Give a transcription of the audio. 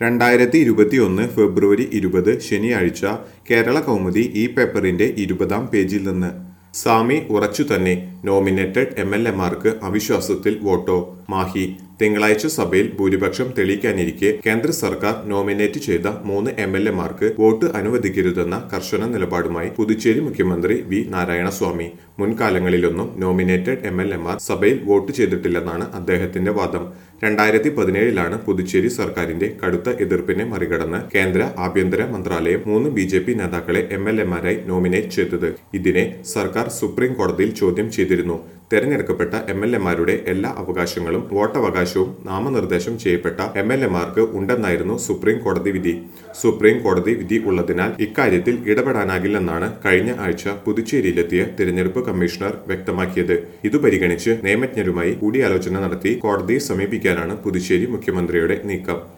രണ്ടായിരത്തി ഇരുപത്തിയൊന്ന് ഫെബ്രുവരി ഇരുപത് ശനിയാഴ്ച കേരള കൗമുദി ഈ പേപ്പറിന്റെ ഇരുപതാം പേജിൽ നിന്ന് സാമി ഉറച്ചു തന്നെ നോമിനേറ്റഡ് എം എൽ എമാർക്ക് അവിശ്വാസത്തിൽ വോട്ടോ മാഹി തിങ്കളാഴ്ച സഭയിൽ ഭൂരിപക്ഷം തെളിയിക്കാനിരിക്കെ കേന്ദ്ര സർക്കാർ നോമിനേറ്റ് ചെയ്ത മൂന്ന് എം എൽ എമാർക്ക് വോട്ട് അനുവദിക്കരുതെന്ന കർശന നിലപാടുമായി പുതുച്ചേരി മുഖ്യമന്ത്രി വി നാരായണസ്വാമി മുൻകാലങ്ങളിലൊന്നും നോമിനേറ്റഡ് എം എൽ എമാർ സഭയിൽ വോട്ട് ചെയ്തിട്ടില്ലെന്നാണ് അദ്ദേഹത്തിന്റെ വാദം രണ്ടായിരത്തി പതിനേഴിലാണ് പുതുച്ചേരി സർക്കാരിന്റെ കടുത്ത എതിർപ്പിനെ മറികടന്ന് കേന്ദ്ര ആഭ്യന്തര മന്ത്രാലയം മൂന്ന് ബി ജെ പി നേതാക്കളെ എം എൽ എമാരായി നോമിനേറ്റ് ചെയ്തത് ഇതിനെ സർക്കാർ സുപ്രീം കോടതിയിൽ ചോദ്യം ചെയ്തിരുന്നു തെരഞ്ഞെടുക്കപ്പെട്ട എം എൽ എമാരുടെ എല്ലാ അവകാശങ്ങളും വോട്ടവകാശവും നാമനിർദ്ദേശം ചെയ്യപ്പെട്ട എം എൽ എമാർക്ക് ഉണ്ടെന്നായിരുന്നു സുപ്രീം കോടതി വിധി സുപ്രീം കോടതി വിധി ഉള്ളതിനാൽ ഇക്കാര്യത്തിൽ ഇടപെടാനാകില്ലെന്നാണ് കഴിഞ്ഞ ആഴ്ച പുതുച്ചേരിയിലെത്തിയ തിരഞ്ഞെടുപ്പ് കമ്മീഷണർ വ്യക്തമാക്കിയത് ഇത് പരിഗണിച്ച് നിയമജ്ഞരുമായി കൂടിയാലോചന നടത്തി കോടതിയെ സമീപിക്കാനാണ് പുതുച്ചേരി മുഖ്യമന്ത്രിയുടെ നീക്കം